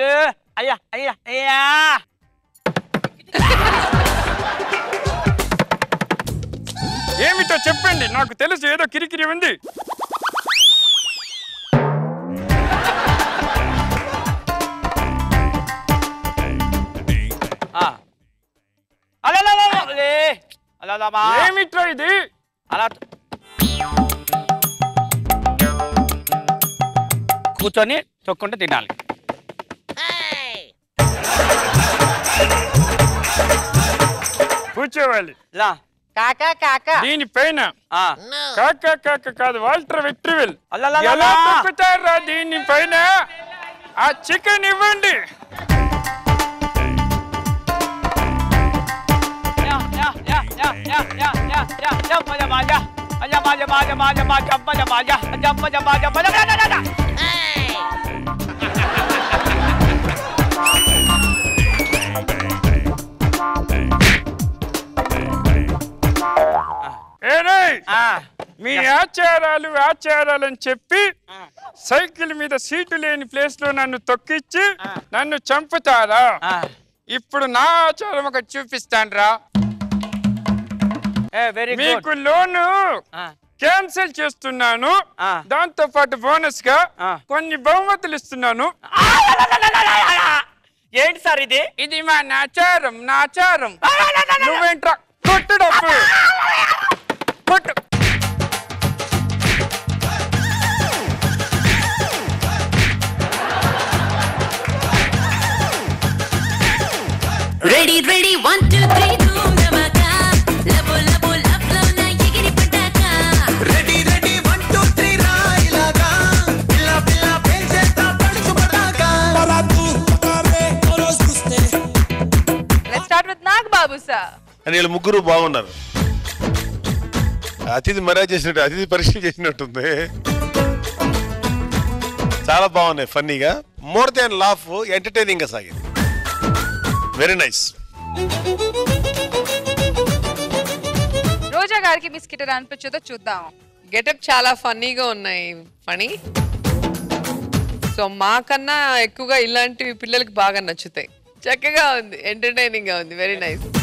లే. అయ్యా అయ్యా అయ్యా ఏమిటో చెప్పండి నాకు తెలుసు ఏదో కిరికిరి ఉంది ఆ. అలా అలా, అలా, అలా, లే. అలా అలా బా. ఏమిట్రా ఇది అలా కూర్చొని తొక్కుంటూ తినాలి కూర్చోవాలి లా కాకా కాకా దీనిపైన ఆ. కాక కాక కాదు వాల్టర్ వెట్రివెల్ అల్లల్లల్లలా. ఎలా తొక్కుతారా దీనిపైన ఆ చికెన్ ఇవ్వండి యా, యా, యా, యా, యా, యా, యా, యా, యా, మజా, మజా. మజా, మజా, మజా, మజా, మజా, మజా, మజా. మజా, మజా, మజా, మజా, మజా, మజా, మజా. ఏరేయ్ ఆ, మీ ఆచారాలు ఆచారాలు అని చెప్పి సైకిల్ మీద సీటు లేని ప్లేస్ లో నన్ను తొక్కిచ్చి నన్ను చంపుతారా ఆ. ఇప్పుడు నా ఆచారం ఒకటి చూపిస్తాను రా ఏ వెరీ గుడ్ మీకు లోను ఆ. క్యాన్సిల్ చేస్తున్నాను ఆ. దాంతో పాటు బోనస్ గా ఆ. కొన్ని బహుమతులు ఇస్తున్నాను ఏంటి సార్ ఇది ఇది మా నాచారం నాచారం నువ్వేంట్రా కొట్టు డబ్బు కొట్టు ready ready one two three ధూమ్ ధమాకా లబో లబో లబ్ లవ్ నా ఎగిరి పడ్డాక ready ready one two three రా ఇలాగా పిల్ల పిల్ల పెంచేస్తా పడుచు పడాకా let's start with Nag Babu sir అని వీళ్ళు ముగ్గురు బాగున్నారు అతిథి మర్యాద చేసినట్టు అతిథి పరీక్ష చేసినట్టుంది చాలా బాగున్నాయి ఫన్నీగా మోర్ దాన్ లాఫ్ ఎంటర్టైనింగ్ గా సాగింది వెరీ నైస్ రోజా గారికి మీ స్కిట్ ఎలా అనిపించదో చూద్దాం గెటప్ చాలా ఫన్నీగా ఉన్నాయి ఫనీ సో మాకన్నా ఎక్కువగా ఇలాంటివి పిల్లలకి బాగా నచ్చుతాయి చక్కగా ఉంది ఎంటర్టైనింగ్ గా ఉంది వెరీ నైస్